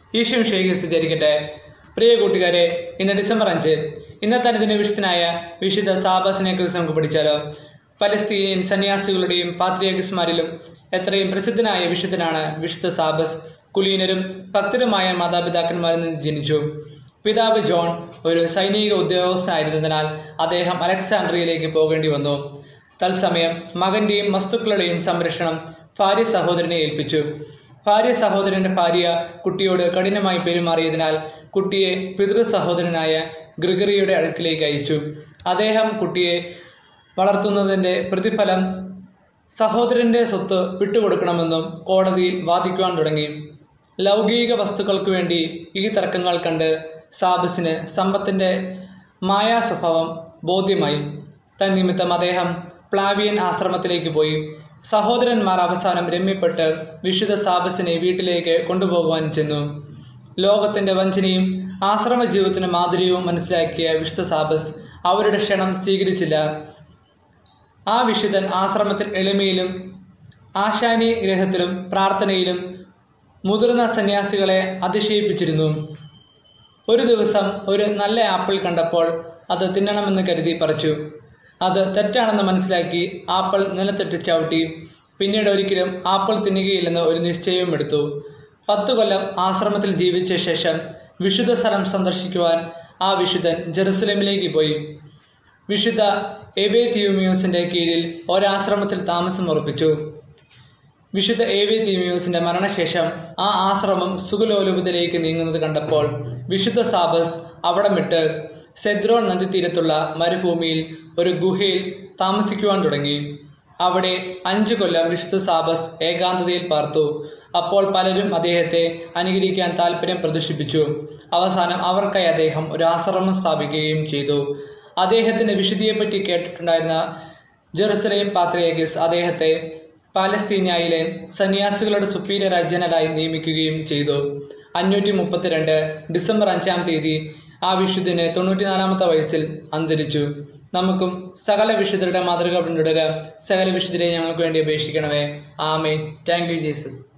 ഈശോ ഷേഖ് സ്ഥിരീകരിക്കട്ടെ പ്രിയ കൂട്ടുകാരെ ഇന്ന് ഡിസംബർ അഞ്ച് ഇന്നത്തെ അനുദിന വിശുദ്ധനായ വിശുദ്ധ സാബാസിനെ കുറിച്ച് നമുക്ക് പഠിച്ചാലോ പലസ്തീനിയൻ സന്യാസികളുടെയും പാത്രിയഗസ്മാരിലും എത്രയും പ്രസിദ്ധനായ വിശുദ്ധനാണ് വിശുദ്ധ സാബസ് കുലീനരും ഭക്തരുമായ മാതാപിതാക്കന്മാരിൽ നിന്ന് ജനിച്ചു പിതാവ് ജോൺ ഒരു സൈനിക ഉദ്യോഗസ്ഥനായിരുന്നതിനാൽ അദ്ദേഹം അലക്സാണ്ട്രിയയിലേക്ക് പോകേണ്ടി വന്നു തത്സമയം മകന്റെയും വസ്തുക്കളുടെയും സംരക്ഷണം ഭാര്യ സഹോദരനെ ഏൽപ്പിച്ചു ഭാര്യ സഹോദരന്റെ ഭാര്യ കുട്ടിയോട് കഠിനമായി പെരുമാറിയതിനാൽ കുട്ടിയെ പിതൃ സഹോദരനായ ഗ്രിഗറിയുടെ അടുക്കിലേക്ക് അയച്ചു അദ്ദേഹം കുട്ടിയെ വളർത്തുന്നതിന്റെ പ്രതിഫലം സഹോദരന്റെ സ്വത്ത് വിട്ടുകൊടുക്കണമെന്നും കോടതിയിൽ വാദിക്കുവാൻ തുടങ്ങി ലൗകിക വസ്തുക്കൾക്ക് വേണ്ടി ഈ തർക്കങ്ങൾ കണ്ട് സാബസിന് സമ്പത്തിന്റെ മായാ സ്വഭാവം ബോധ്യമായി തന്നിമിത്തം അദ്ദേഹം പ്ലാവിയൻ ആശ്രമത്തിലേക്ക് പോയി സഹോദരന്മാർ അവസാനം രമ്യപ്പെട്ട് വിശുദ്ധ സാബസിനെ വീട്ടിലേക്ക് കൊണ്ടുപോകുവാൻ ചെന്നു ലോകത്തിന്റെ വഞ്ചനയും ആശ്രമ ജീവിതത്തിന്റെ മാധുര്യവും മനസ്സിലാക്കിയ വിശുദ്ധ സാബസ് അവരുടെ ക്ഷണം സ്വീകരിച്ചില്ല ആ വിശുദ്ധൻ ആശ്രമത്തിൽ എളിമയിലും ആശാനി ഗ്രഹത്തിലും പ്രാർത്ഥനയിലും മുതിർന്ന സന്യാസികളെ അതിശയിപ്പിച്ചിരുന്നു ഒരു ദിവസം ഒരു നല്ല ആപ്പിൾ കണ്ടപ്പോൾ അത് തിന്നണമെന്ന് കരുതി പറിച്ചു അത് തെറ്റാണെന്ന് മനസ്സിലാക്കി ആപ്പിൾ നിലത്തിട്ട് ചവിട്ടി പിന്നീട് ഒരിക്കലും ആപ്പിൾ തിന്നുകയില്ലെന്ന് ഒരു നിശ്ചയവും എടുത്തു പത്തു കൊല്ലം ആശ്രമത്തിൽ ജീവിച്ച ശേഷം വിശുദ്ധ സ്ഥലം സന്ദർശിക്കുവാൻ ആ വിശുദ്ധൻ ജെറുസലേമിലേക്ക് പോയി വിശുദ്ധ എബേ തിയൂമിയോസിന്റെ കീഴിൽ ഒരാശ്രമത്തിൽ താമസം ഉറപ്പിച്ചു വിശുദ്ധ എ വി തീമിയോസിന്റെ മരണശേഷം ആ ആശ്രമം സുഖലോലുപതയിലേക്ക് നീങ്ങുന്നത് കണ്ടപ്പോൾ വിശുദ്ധ സാബസ് അവിടം വിട്ട് സെദ്രോൺ നദീതീരത്തുള്ള മരുഭൂമിയിൽ ഒരു ഗുഹയിൽ താമസിക്കുവാൻ തുടങ്ങി അവിടെ അഞ്ചു കൊല്ലം വിശുദ്ധ സാബസ് ഏകാന്തതയിൽ പാർത്തു അപ്പോൾ പലരും അദ്ദേഹത്തെ അനുകരിക്കാൻ താല്പര്യം പ്രദർശിപ്പിച്ചു അവസാനം അവർക്കായി അദ്ദേഹം ഒരു ആശ്രമം സ്ഥാപിക്കുകയും ചെയ്തു അദ്ദേഹത്തിന്റെ വിശുദ്ധിയെപ്പറ്റി കേട്ടിട്ടുണ്ടായിരുന്ന ജെറുസലേം പാത്രിയേഗസ് അദ്ദേഹത്തെ പാലസ്തീനയിലെ സന്യാസികളുടെ സുപ്പീരിയർ ജനറലായി നിയമിക്കുകയും ചെയ്തു അഞ്ഞൂറ്റി മുപ്പത്തിരണ്ട് ഡിസംബർ അഞ്ചാം തീയതി ആ വിശുദ്ധന് തൊണ്ണൂറ്റിനാലാമത്തെ വയസ്സിൽ അന്തരിച്ചു നമുക്കും സകല വിശുദ്ധരുടെ മാതൃക പിന്തുടരാം സകല വിശുദ്ധരെ ഞങ്ങൾക്ക് വേണ്ടി അപേക്ഷിക്കണമേ ആമേ താങ്ക് യു ജീസസ്